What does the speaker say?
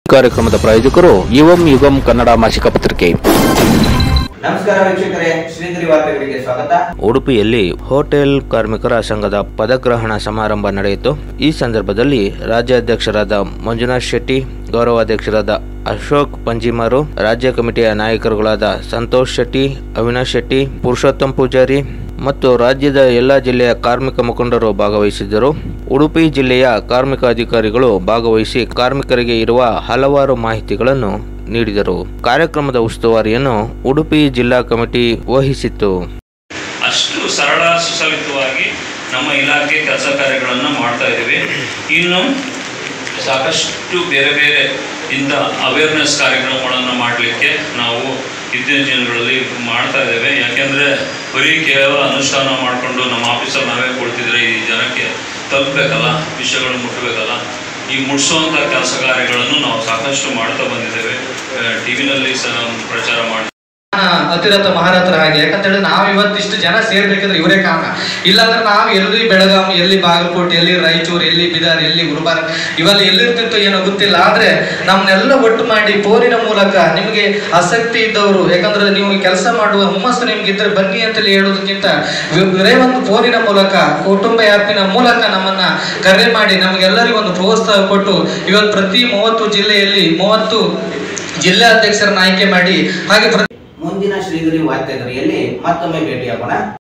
ಕಾರ್ಯಕ್ರಮದ ಪ್ರಾಯೋಜಕರು ಯುವಂ ಯುಗಂ ಕನ್ನಡ ಮಾಸಿಕ ಪತ್ರಿಕೆ ನಮಸ್ಕಾರ ವೀಕ್ಷಕರೇ ಶ್ರೀಗಿರಿ ವಾರ್ತೆಗಳಿಗೆ ಸ್ವಾಗತ ಉಡುಪಿಯಲ್ಲಿ ಹೋಟೆಲ್ ಕಾರ್ಮಿಕರ ಸಂಘದ ಪದಗ್ರಹಣ ಸಮಾರಂಭ ನಡೆಯಿತು ಈ ಸಂದರ್ಭದಲ್ಲಿ ರಾಜ್ಯಾಧ್ಯಕ್ಷರಾದ ಮಂಜುನಾಥ್ ಶೆಟ್ಟಿ ಗೌರವಾಧ್ಯಕ್ಷರಾದ ಅಶೋಕ್ ಪಂಜಿಮಾರು ರಾಜ್ಯ ಕಮಿಟಿಯ ನಾಯಕರುಗಳಾದ ಸಂತೋಷ್ ಶೆಟ್ಟಿ ಅವಿನಾಶ್ ಶೆಟ್ಟಿ ಪುರುಷೋತ್ತಮ್ ಪೂಜಾರಿ ಮತ್ತು ರಾಜ್ಯದ ಎಲ್ಲ ಜಿಲ್ಲೆಯ ಕಾರ್ಮಿಕ ಮುಖಂಡರು ಭಾಗವಹಿಸಿದ್ದರು ಉಡುಪಿ ಜಿಲ್ಲೆಯ ಕಾರ್ಮಿಕ ಅಧಿಕಾರಿಗಳು ಭಾಗವಹಿಸಿ ಕಾರ್ಮಿಕರಿಗೆ ಇರುವ ಹಲವಾರು ಮಾಹಿತಿಗಳನ್ನು ನೀಡಿದರು ಕಾರ್ಯಕ್ರಮದ ಉಸ್ತುವಾರಿಯನ್ನು ಉಡುಪಿ ಜಿಲ್ಲಾ ಕಮಿಟಿ ವಹಿಸಿತ್ತು ಅಷ್ಟು ಸರಳ ಸುಸಲಿತವಾಗಿ ನಮ್ಮ ಇಲಾಖೆ ಕೆಲಸ ಕಾರ್ಯಗಳನ್ನು ಮಾಡ್ತಾ ಇದ್ದೀವಿ ಇನ್ನು ಸಾಕಷ್ಟು ಬೇರೆ ಬೇರೆ ಇಂಥ ಅವೇರ್ನೆಸ್ ಕಾರ್ಯಕ್ರಮಗಳನ್ನು ಮಾಡಲಿಕ್ಕೆ ನಾವು ಇತ್ತೀಚಿನ ದಿನಗಳಲ್ಲಿ ಮಾಡ್ತಾ ಇದ್ದೇವೆ ಯಾಕೆಂದರೆ ಬರೀ ಕೇವಲ ಅನುಷ್ಠಾನ ಮಾಡಿಕೊಂಡು ನಮ್ಮ ಆಫೀಸಲ್ಲಿ ನಾವೇ ಕೊಡ್ತಿದ್ರೆ ಈ ಜನಕ್ಕೆ ತಲುಪಬೇಕಲ್ಲ ವಿಷಯಗಳು ಮುಟ್ಟಬೇಕಲ್ಲ ಈ ಮುಟ್ಟಿಸುವಂಥ ಕೆಲಸ ಕಾರ್ಯಗಳನ್ನು ನಾವು ಸಾಕಷ್ಟು ಮಾಡ್ತಾ ಬಂದಿದ್ದೇವೆ ಟಿ ವಿನಲ್ಲಿ ಸಹ ಪ್ರಚಾರ ಮಾಡಿ ಅತಿರಥ ಮಹಾರಥರ ಹಾಗೆ ಯಾಕಂತ ಹೇಳಿದ್ರೆ ನಾವು ಇವತ್ತಿಷ್ಟು ಜನ ಸೇರ್ಬೇಕಂದ್ರೆ ಇವರೇ ಕಾರಣ ಇಲ್ಲಾಂದ್ರೆ ನಾವು ಎಲ್ಲಿ ಬೆಳಗಾವಿ ಎಲ್ಲಿ ಬಾಗಲಕೋಟೆ ಎಲ್ಲಿ ರಾಯಚೂರು ಎಲ್ಲಿ ಬಿದಾರ್ ಎಲ್ಲಿ ಗುರುಬಾರ ಇವೆಲ್ಲ ಎಲ್ಲಿರ್ತಿತ್ತು ಏನೋ ಗೊತ್ತಿಲ್ಲ ಆದ್ರೆ ನಮ್ಮನ್ನೆಲ್ಲ ಒಟ್ಟು ಮಾಡಿ ಫೋನಿನ ಮೂಲಕ ನಿಮಗೆ ಆಸಕ್ತಿ ಇದ್ದವರು ಯಾಕಂದ್ರೆ ನೀವು ಕೆಲಸ ಮಾಡುವ ಹುಮ್ಮಸ್ಸು ನಿಮ್ಗೆ ಇದ್ರೆ ಬನ್ನಿ ಅಂತೇಳಿ ಹೇಳೋದಕ್ಕಿಂತ ವಿ- ಬರೇ ಒಂದು ಫೋನಿನ ಮೂಲಕ ಕುಟುಂಬ ಆ್ಯಪಿನ ಮೂಲಕ ನಮ್ಮನ್ನ ಕರೆ ಮಾಡಿ ನಮಗೆಲ್ಲರಿಗೂ ಒಂದು ಪ್ರೋತ್ಸಾಹ ಕೊಟ್ಟು ಇವತ್ತು ಪ್ರತಿ ಮೂವತ್ತು ಜಿಲ್ಲೆಯಲ್ಲಿ ಮೂವತ್ತು ಜಿಲ್ಲಾಧ್ಯಕ್ಷರನ್ನ ಆಯ್ಕೆ ಮಾಡಿ ಹಾಗೆ ಪ್ರತಿ ಮುಂದಿನ ಶ್ರೀಗಿರಿ ವಾರ್ತೆಗರಿಯಲ್ಲಿ ಮತ್ತೊಮ್ಮೆ ಭೇಟಿಯಾಗೋಣ